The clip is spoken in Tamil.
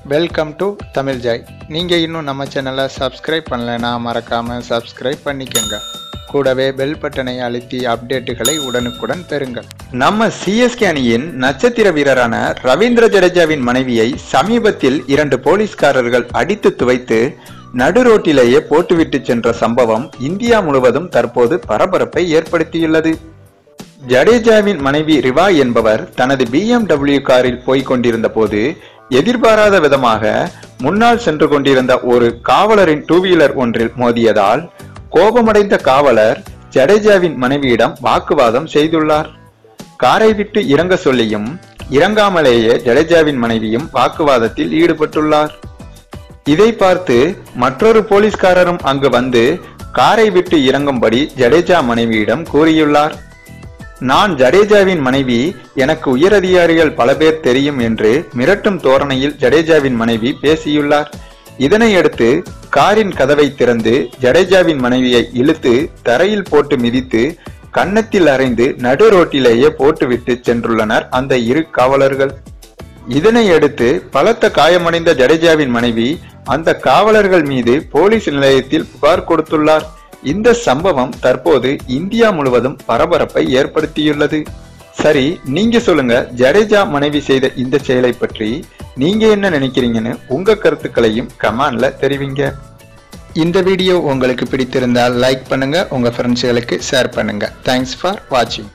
வெல்கம் டு தமிழ் ஜாய் நீங்கள் இன்னும் நம்ம சேனலை சப்ஸ்கிரைப் பண்ணலைன்னா மறக்காமல் சப்ஸ்கிரைப் பண்ணிக்கோங்க கூடவே பெல் பட்டனை அழுத்தி அப்டேட்டுகளை உடனுக்குடன் பெறுங்கள் நம்ம சிஎஸ்கே அணியின் நட்சத்திர வீரரான ரவீந்திர ஜடேஜாவின் மனைவியை சமீபத்தில் இரண்டு போலீஸ்காரர்கள் அடித்து துவைத்து நடு ரோட்டிலேயே போட்டுவிட்டு சென்ற சம்பவம் இந்தியா முழுவதும் தற்போது பரபரப்பை ஏற்படுத்தியுள்ளது ஜடேஜாவின் மனைவி ரிவா என்பவர் தனது பிஎம்டபிள்யூ காரில் போய்க் கொண்டிருந்த போது எதிர்பாராத விதமாக முன்னால் சென்று கொண்டிருந்த ஒரு காவலரின் டூ வீலர் ஒன்றில் மோதியதால் கோபமடைந்த காவலர் ஜடேஜாவின் மனைவியிடம் வாக்குவாதம் செய்துள்ளார் காரை விட்டு இறங்க சொல்லியும் இறங்காமலேயே ஜடேஜாவின் மனைவியும் வாக்குவாதத்தில் ஈடுபட்டுள்ளார் இதை பார்த்து மற்றொரு போலீஸ்காரரும் அங்கு வந்து காரை விட்டு இறங்கும்படி ஜடேஜா மனைவியிடம் கூறியுள்ளார் நான் ஜடேஜாவின் மனைவி எனக்கு உயரதிகாரிகள் பல பேர் தெரியும் என்று மிரட்டும் தோரணையில் ஜடேஜாவின் மனைவி பேசியுள்ளார் இதனையடுத்து காரின் கதவை திறந்து ஜடேஜாவின் மனைவியை இழுத்து தரையில் போட்டு மிதித்து கன்னத்தில் அறைந்து நடு ரோட்டிலேயே போட்டுவிட்டு சென்றுள்ளனர் அந்த இரு காவலர்கள் இதனையடுத்து பலத்த காயமடைந்த ஜடேஜாவின் மனைவி அந்த காவலர்கள் மீது போலீஸ் நிலையத்தில் புகார் கொடுத்துள்ளார் இந்த சம்பவம் தற்போது இந்தியா முழுவதும் பரபரப்பை ஏற்படுத்தியுள்ளது சரி நீங்க சொல்லுங்க ஜடேஜா மனைவி செய்த இந்த செயலை பற்றி நீங்க என்ன நினைக்கிறீங்கன்னு உங்க கருத்துக்களையும் கமெண்ட்ல தெரிவிங்க இந்த வீடியோ உங்களுக்கு பிடித்திருந்தால் லைக் பண்ணுங்க உங்க ஃப்ரெண்ட்ஸ்களுக்கு ஷேர் பண்ணுங்க தேங்க்ஸ் ஃபார் வாட்சிங்